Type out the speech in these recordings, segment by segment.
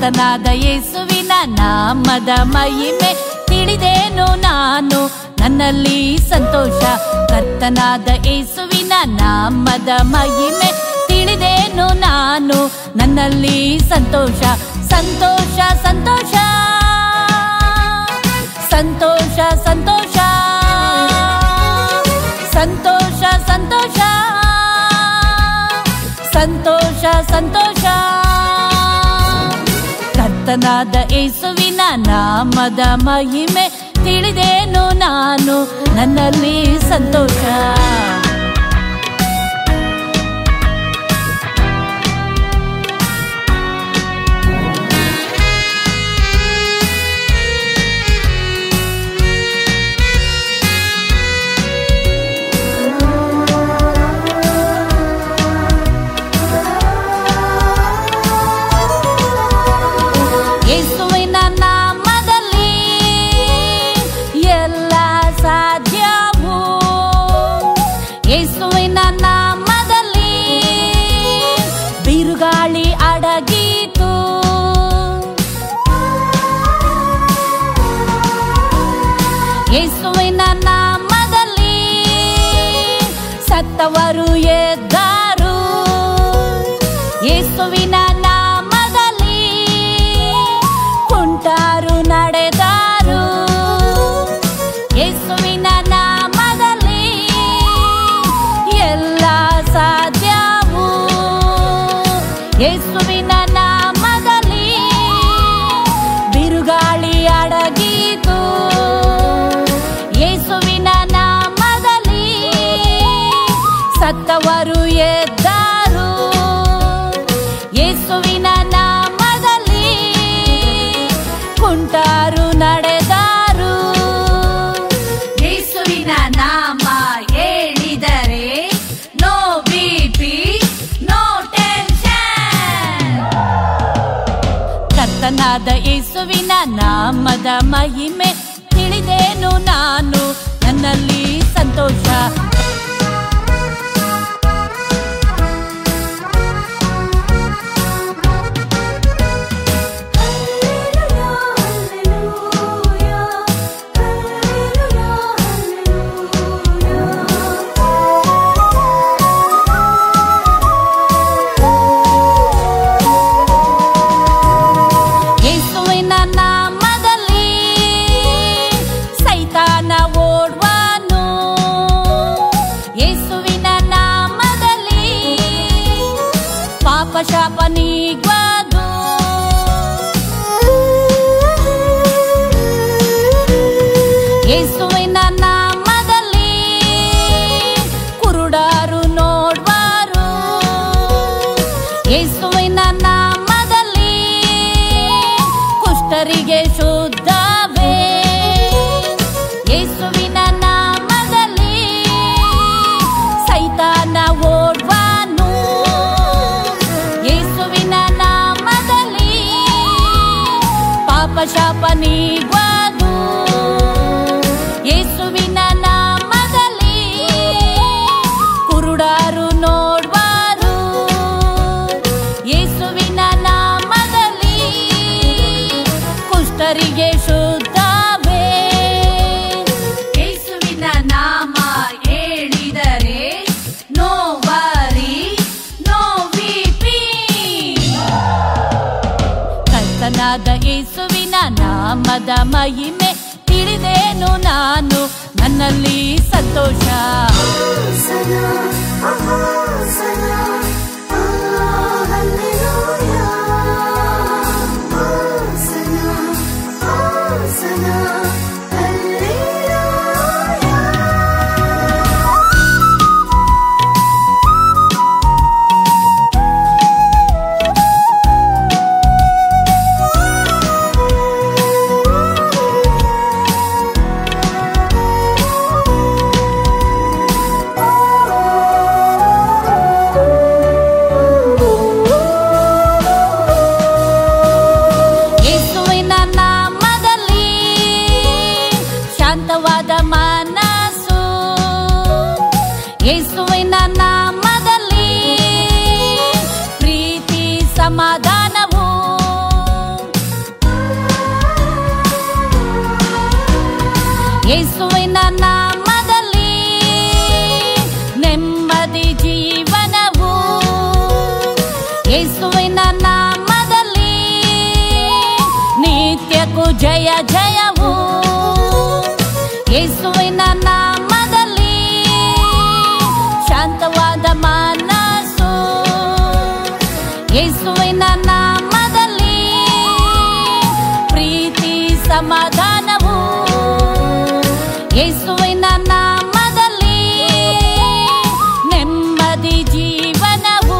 ಕರ್ತನಾದ ಯೇಸುವಿನ ನಾಮದ ಮಹಿಮೆ ತಿಳಿದೇನು ನಾನು ನನ್ನಲ್ಲಿ ಸಂತೋಷ ಕರ್ತನಾದ ಯೇಸುವಿನ ನಾಮದ ಮಹಿಮೆ ತಿಳಿದೇನು ನಾನು ನನ್ನಲ್ಲಿ ಸಂತೋಷ ಸಂತೋಷ ಸಂತೋಷ ಸಂತೋಷ ಸಂತೋಷ ಸಂತೋಷ ಸಂತೋಷ ಸಂತೋಷ ಸಂತೋಷ ಕರ್ತನಾದ ಯೇಸುವಿನ ನಾಮದ ಮಹಿಮೆ ತಿಳಿದೇನು ನಾನು ನನ್ನಲ್ಲಿ ಸಂತೋಷ ಯೇಸುವಿನ ನಾಮದಲ್ಲಿ ಎಲ್ಲ ಸಾಧ್ಯವು ಯೇಸುವಿನ ನಾಮದಲ್ಲಿ ಬಿರುಗಾಳಿ ಅಡಗಿತು ಯೇಸುವಿನ ನಾಮದಲ್ಲಿ ಸತ್ತವರು ಎದ್ದರು ಯೇಸುವಿನ ನಾಮದಲ್ಲಿ ಕುಂಟಾರು ನಡೆದಾರು ಯೇಸುವಿನ ನಾಮದಲ್ಲಿ ಎಲ್ಲ ಸಾಧ್ಯವು ಯೇಸುವಿನ ನಾಮದಲ್ಲಿ ಬಿರುಗಾಳಿ ಅಡಗಿತು ಯೇಸುವಿನ ನಾಮದಲ್ಲಿ ಸತ್ತವರು ಎದ್ದರು ಯೇಸುವಿನ ನಾಮದಲ್ಲಿ ಕುಂಟಾರು ನಡೆದಾರು ಯೇಸುವಿನ ನಾಮ ಹೇಳಿದರೆ ನೋ ಬಿಪಿ ನೋ ಟೆನ್ಷನ್ ಕರ್ತನಾದ ಯೇಸುವಿನ ನಾಮದ ಮಹಿಮೆ ತಿಳಿದೇನು ನಾನು ನನ್ನಲ್ಲಿ ಸಂತೋಷ ಯೇಸುವಿನ ನಾಮದಲ್ಲಿ ಸೈತಾನ ಓಡ್ವನು ಯೇಸುವಿನ ನಾಮದಲ್ಲಿ ಪಾಪ ಶಾಪ ನೀಗ್ವದು ಯೇಸುವಿನ ನಾಮದಲ್ಲಿ ಕುರುಡಾರು ನೋಡ್ವಾರು ಯೇಸುವಿನ ನಾಮದಲ್ಲಿ ಕುಷ್ಠರಿಗೆ ಶುದ್ಧವೇ ಯೇಸುವಿನ ನಾಮದಲ್ಲಿ ಸೈತಾನ ಓಡ್ವಾನು ಯೇಸುವಿನ ನಾಮದಲ್ಲಿ ಪಾಪ ಶಾಪ ನೀಗ್ವದು ಯೇಸುವಿನ ನಾಮದಲ್ಲಿ ಕುರುಡಾರು ನೋಡ್ವಾರು ಯೇಸುವಿನ ನಾಮದಲ್ಲಿ ಕುಷ್ಠರಿಗೆ ಶುದ್ಧವೇ ಯೇಸುವಿನ ನಾಮ ಹೇಳಿದರೆ ನೋ ವರಿ ನೋ ವಿಪಿ ಕರ್ತನಾದ ಯೇಸುವಿನ ನಾಮದ ಮಹಿಮೆ ತಿಳಿದೇನು ನಾನು ನನ್ನಲ್ಲಿ ಸಂತೋಷ Oh ಜಯ ಜಯವು ಯೇಸುವಿನ ನಾಮದಲ್ಲಿ ಶಾಂತವಾದ ಮನಸ್ಸು ಯೇಸುವಿನ ನಾಮದಲ್ಲಿ ಪ್ರೀತಿ ಸಮಾಧಾನವು ಯೇಸುವಿನ ನಾಮದಲ್ಲಿ ನೆಮ್ಮದಿ ಜೀವನವು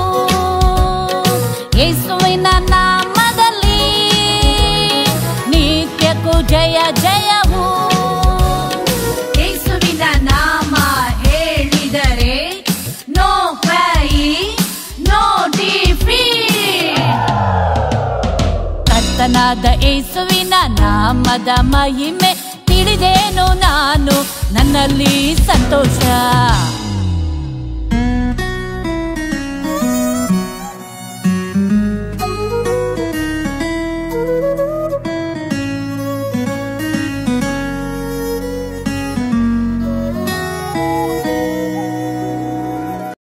ಯೇಸುವಿನ ನಾಮದಲ್ಲಿ ನಿತ್ಯಕ್ಕೂ ಜಯ ಜಯವು ಯೇಸುವಿನ ನಾಮ ಹೇಳಿದರೆ ನೋ ಕ್ರೈ ನೋ ಡಿಫೀಟ್ ಕರ್ತನಾದ ಯೇಸುವಿನ ನಾಮದ ಮಹಿಮೆ ತಿಳಿದೇನು ನಾನು ನನ್ನಲ್ಲಿ ಸಂತೋಷ